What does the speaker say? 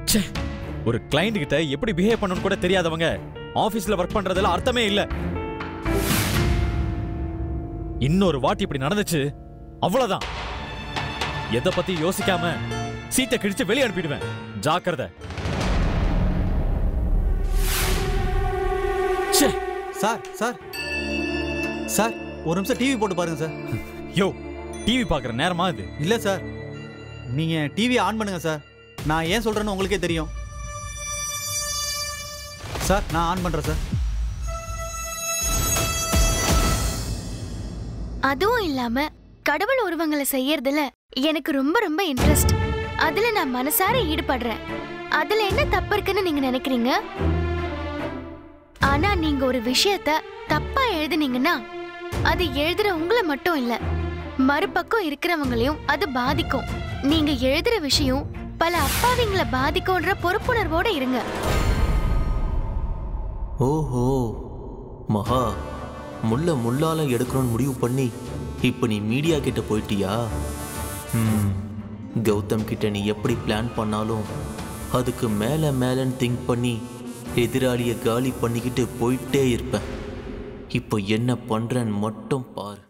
ச்சே ஒரு கிளைண்ட் கிட்ட எப்படி பிஹேவ் பண்ணணும்னு கூட தெரியாதவங்க ஆபீஸ்ல ஒர்க் பண்றதுல அர்த்தமே இல்ல இன்னொரு வாட்டி இப்படி நடந்துச்சு அவ்வளவுதான் எதை பத்தி யோசிக்காம சீட்டை கிழிச்சு வெளியே அனுப்பிடுவேன் ஜாக்கிரதை ச்சே சார் சார் சார் ஒரு நிமிஷம் டிவி போட்டு பாருங்க சார் யோ டிவி பார்க்குற நேரமா இது இல்லை சார் நீங்கள் டிவி ஆன் பண்ணுங்க சார் நான் ஏன் சொல்கிறேன்னு உங்களுக்கே தெரியும் சார் நான் ஆன் பண்ணுறேன் சார் அதுவும் இல்லாம கடவுள் உருவங்களை செய்யறதுல எனக்கு ரொம்ப ரொம்ப இன்ட்ரெஸ்ட் அதுல நான் மனசார ஈடுபடுறேன் அதுல என்ன தப்பு இருக்குன்னு நீங்க நினைக்கிறீங்க ஆனா நீங்க ஒரு விஷயத்த தப்பா எழுதுனீங்கன்னா அது எழுதுற உங்களை மட்டும் இல்ல மறுபக்கம் இருக்கிறவங்களையும் அது பாதிக்கும் நீங்க எழுதுற விஷயம் பல அப்பாவிங்களை பாதிக்கும்ன்ற பொறுப்புணர்வோட இருங்க ஓஹோ மகா முள்ள முள்ளால எடுக்கணும்னு முடிவு பண்ணி இப்போ நீ மீடியா கிட்ட போயிட்டியா ம் கௌதம் கிட்ட நீ எப்படி பிளான் பண்ணாலும் அதுக்கு மேலே மேலேன்னு திங்க் பண்ணி எதிராளியை காலி பண்ணிக்கிட்டு போயிட்டே இருப்பேன் இப்போ என்ன பண்ணுறேன்னு மட்டும் பாரு